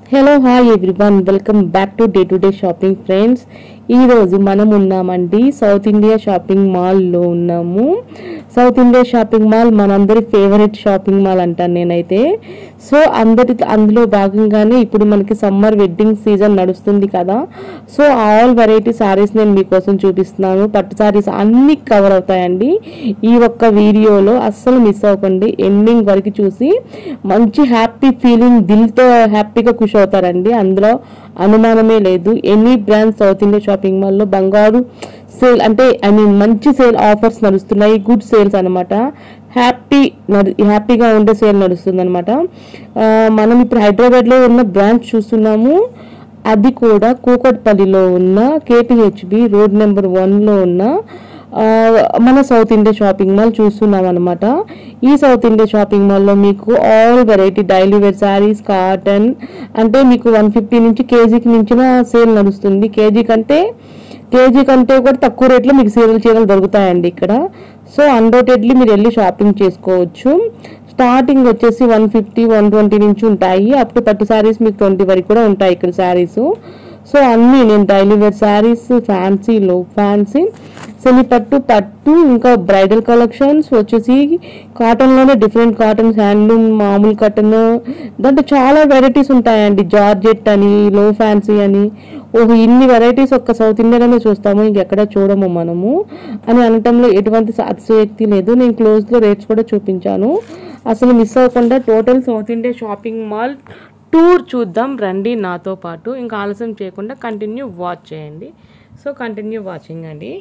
hello hi everyone welcome back to day to day shopping friends ఈరోజు మనం ఉన్నామండి south India shopping మాల్లో ఉన్నాము సౌత్ ఇండియా షాపింగ్ మాల్ మనందరి ఫేవరెట్ షాపింగ్ మాల్ అంటాను నేనైతే సో అందరి అందులో భాగంగానే ఇప్పుడు మనకి సమ్మర్ వెడ్డింగ్ సీజన్ నడుస్తుంది కదా సో ఆల్ వెరైటీ సారీస్ నేను మీకోసం చూపిస్తున్నాను పట్టు సారీస్ అన్ని కవర్ అవుతాయండి ఈ ఒక్క వీడియోలో అస్సలు మిస్ అవ్వకండి ఎండింగ్ వరకు చూసి మంచి హ్యాపీ ఫీలింగ్ దిల్తో హ్యాపీగా ఖుషి అవుతారండి అందులో అనుమానమే లేదు any brand south India shopping మాల్లో బంగారు సేల్ అంటే ఐ మీన్ మంచి సేల్ ఆఫర్స్ నడుస్తున్నాయి గుడ్ సేల్స్ అనమాట హ్యాపీ హ్యాపీగా ఉండే సేల్ నడుస్తుంది అనమాట మనం ఇప్పుడు హైదరాబాద్లో ఉన్న బ్రాంచ్ చూస్తున్నాము అది కూడా కూకట్పల్లిలో ఉన్న కేపీహెచ్బి రోడ్ నెంబర్ వన్లో ఉన్న ఆ, మన సౌత్ ఇండియా షాపింగ్ మాల్ చూస్తున్నాం అనమాట ఈ సౌత్ ఇండియా షాపింగ్ మాల్లో మీకు all variety daily wear sarees cotton అంటే మీకు వన్ ఫిఫ్టీ నుంచి కేజీకి మించిన సేల్ నడుస్తుంది కేజీ కంటే కేజీ కంటే కూడా తక్కువ రేట్లో మీకు చీరలు చీరలు దొరుకుతాయండి ఇక్కడ సో అన్డౌటెడ్లీ మీరు వెళ్ళి షాపింగ్ చేసుకోవచ్చు స్టార్టింగ్ వచ్చేసి వన్ ఫిఫ్టీ వన్ ట్వంటీ నుంచి ఉంటాయి అప్పుడు పట్టు శారీస్ మీకు ట్వంటీ వరకు కూడా ఉంటాయి ఇక్కడ శారీస్ సో అన్నీ నేను డైలీ వేర్ శారీస్ ఫ్యాన్సీ లో ఫ్యాన్సీ సెమీ పట్టు పట్టు ఇంకా బ్రైడల్ కలెక్షన్స్ వచ్చేసి కాటన్లోనే డిఫరెంట్ కాటన్స్ హ్యాండ్లూమ్ మామూలు కాటన్ దాంట్లో చాలా వెరైటీస్ ఉంటాయండి జార్జెట్ అని లో ఫ్యాన్సీ అని ఓహో ఇన్ని వెరైటీస్ ఒక్క సౌత్ ఇండియాలోనే చూస్తాము ఇంకెక్కడ చూడము మనము అని అనటంలో ఎటువంటి అతిశయోక్తి లేదు నేను క్లోజ్లో రేట్స్ కూడా చూపించాను అసలు మిస్ అవ్వకుండా total south India shopping mall tour చూద్దాం రండి నాతో పాటు ఇంకా ఆలస్యం చేయకుండా కంటిన్యూ వాచ్ చేయండి సో కంటిన్యూ వాచింగ్ అండి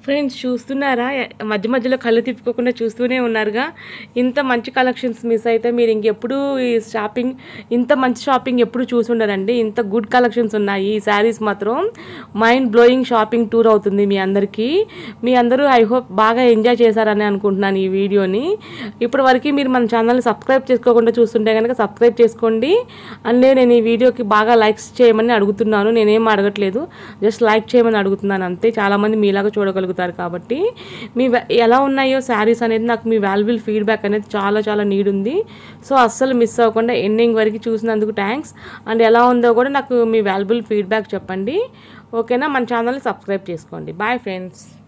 ఫ్రెండ్స్ చూస్తున్నారా ఎ- మధ్య మధ్యలో కళ్ళు తిప్పుకోకుండా చూస్తూనే ఉన్నారుగా ఇంత మంచి కలెక్షన్స్ మిస్ అయితే మీరు ఇంకెప్పుడు ఈ షాపింగ్ ఇంత మంచి షాపింగ్ ఎప్పుడు చూసుండరండి ఇంత గుడ్ కలెక్షన్స్ ఉన్నాయి ఈ శారీస్ మాత్రం మైండ్ బ్లోయింగ్ షాపింగ్ టూర్ అవుతుంది మీ అందరికీ మీ అందరూ ఐ హోప్ బాగా ఎంజాయ్ చేశారని అనుకుంటున్నాను ఈ వీడియోని ఇప్పటి వరకు మీరు మన ఛానల్ని సబ్స్క్రైబ్ చేసుకోకుండా చూస్తుంటే కనుక సబ్స్క్రైబ్ చేసుకోండి అండ్ నేను ఈ వీడియోకి బాగా లైక్స్ చేయమని అడుగుతున్నాను నేనేం అడగట్లేదు జస్ట్ లైక్ చేయమని అడుగుతున్నాను అంతే చాలామంది మీలాగా చూడగలుగుతారు కాబట్టి మీ వా- ఎలా ఉన్నాయో శారీస్ అనేది నాకు మీ వాల్యుబుల్ ఫీడ్బ్యాక్ అనేది చాలా చాలా నీడ్ ఉంది సో అస్సలు మిస్ అవ్వకుండా ఎండింగ్ వరకు చూసినందుకు థ్యాంక్స్ అండ్ ఎలా ఉందో కూడా నాకు మీ వాల్యుబుల్ ఫీడ్బ్యాక్ చెప్పండి ఓకేనా మన ఛానల్ని సబ్స్క్రైబ్ చేసుకోండి బాయ్ ఫ్రెండ్స్